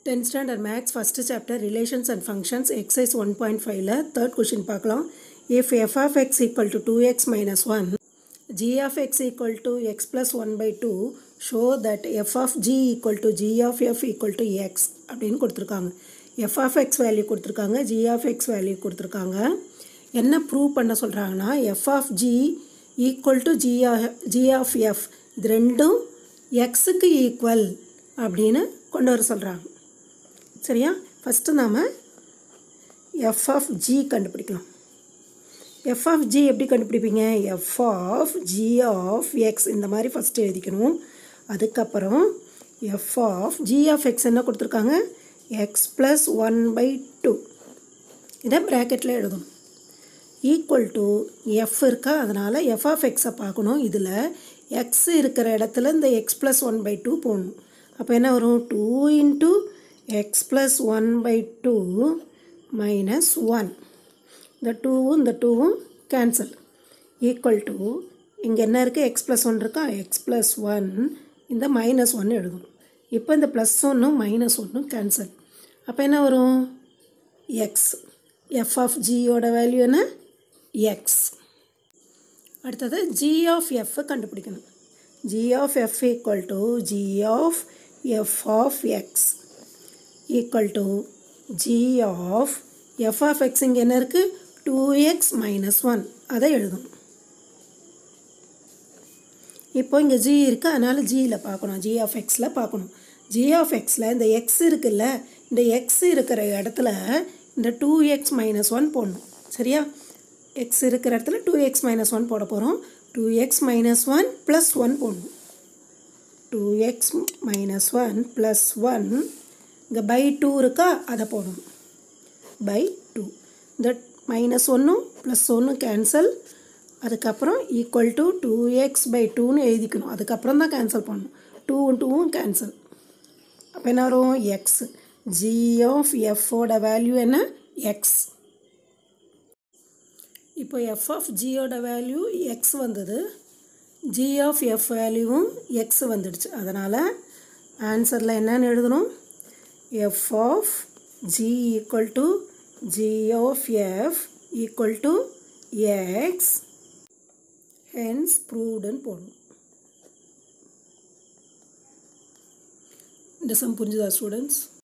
tenth standard maths first chapter relations and functions exercise one point ஃபைவ்ல third question பார்க்கலாம் if f of x equal to two x minus one g of x equal to x plus one by two show that f of g equal to g of f equal to x அப்படின்னு கொடுத்துருக்காங்க f of x value கொடுத்துருக்காங்க g of x value கொடுத்துருக்காங்க என்ன prove பண்ண சொல்கிறாங்கன்னா f of g equal to G G of f இது ரெண்டும் எக்ஸுக்கு ஈக்குவல் அப்படின்னு கொண்டு வர சொல்கிறாங்க சரியா ஃபஸ்ட்டு நாம் எஃப் ஆஃப் ஜி கண்டுபிடிக்கலாம் எஃப் ஆஃப் ஜி எப்படி கண்டுபிடிப்பீங்க f of g of x இந்த மாதிரி ஃபஸ்ட்டு எழுதிக்கணும் அதுக்கப்புறம் f of g of x என்ன கொடுத்துருக்காங்க x plus one by two இதை ப்ராக்கெட்டில் எழுதணும் ஈக்குவல் டு எஃப் இருக்கா அதனால் எஃப் ஆஃப் எக்ஸை பார்க்கணும் இதில் எக்ஸ் இருக்கிற இடத்துல இந்த x plus one by two போடணும் அப்போ என்ன வரும் two into x plus one by two minus one இந்த டூவும் இந்த டூவும் கேன்சல் ஈக்குவல் டு இங்கே என்ன இருக்குது எக்ஸ் ப்ளஸ் ஒன் இருக்கா எக்ஸ் ப்ளஸ் ஒன் இந்த மைனஸ் ஒன் எழுதணும் இப்போ இந்த ப்ளஸ் ஒன்றும் மைனஸ் ஒன்றும் கேன்சல் அப்போ என்ன வரும் எக்ஸ் எஃப் ஆஃப் ஜியோட வேல்யூ என்ன எக்ஸ் அடுத்தது ஜி ஆஃப் எஃப் கண்டுபிடிக்கணும் g of f equal to g of f of x equal to g of f of x இங்கே என்ன இருக்குது டூ எக்ஸ் மைனஸ் ஒன் அதை எழுதணும் இப்போ இங்கே ஜி இருக்குது அதனால் ஜியில் பார்க்கணும் ஜி ஆஃப் எக்ஸில் பார்க்கணும் ஜி ஆஃப் எக்ஸில் இந்த எக்ஸ் இருக்குல்ல இந்த எக்ஸ் இருக்கிற இடத்துல இந்த டூ எக்ஸ் மைனஸ் ஒன் போடணும் சரியா எக்ஸ் இருக்கிற இடத்துல டூ எக்ஸ் மைனஸ் ஒன் போட போகிறோம் two x minus one plus one போடணும் two x minus one plus one இங்கே பை டூ இருக்கா அதை போடணும் பை டூ இந்த மைனஸ் ஒன்றும் ப்ளஸ் ஒன்றும் கேன்சல் அதுக்கப்புறம் equal to two x by டூன்னு எழுதிக்கணும் அதுக்கப்புறம் தான் கேன்சல் பண்ணணும் டூவும் டூவும் கேன்சல் அப்போ என்ன வரும் எக்ஸ் ஜி ஆஃப் எஃபோட வேல்யூ என்ன எக்ஸ் இப்போ எஃப் ஆஃப் ஜியோட வேல்யூ எக்ஸ் வந்தது ஜி ஆஃப் எஃப் வேல்யூவும் எக்ஸ் வந்துடுச்சு அதனால் ஆன்சரில் என்னன்னு எழுதணும் f of g equal to g of f equal to x hence ப்ரூவ்டுன்னு போடணும் இந்த சம் புரிஞ்சுதா ஸ்டூடெண்ட்ஸ்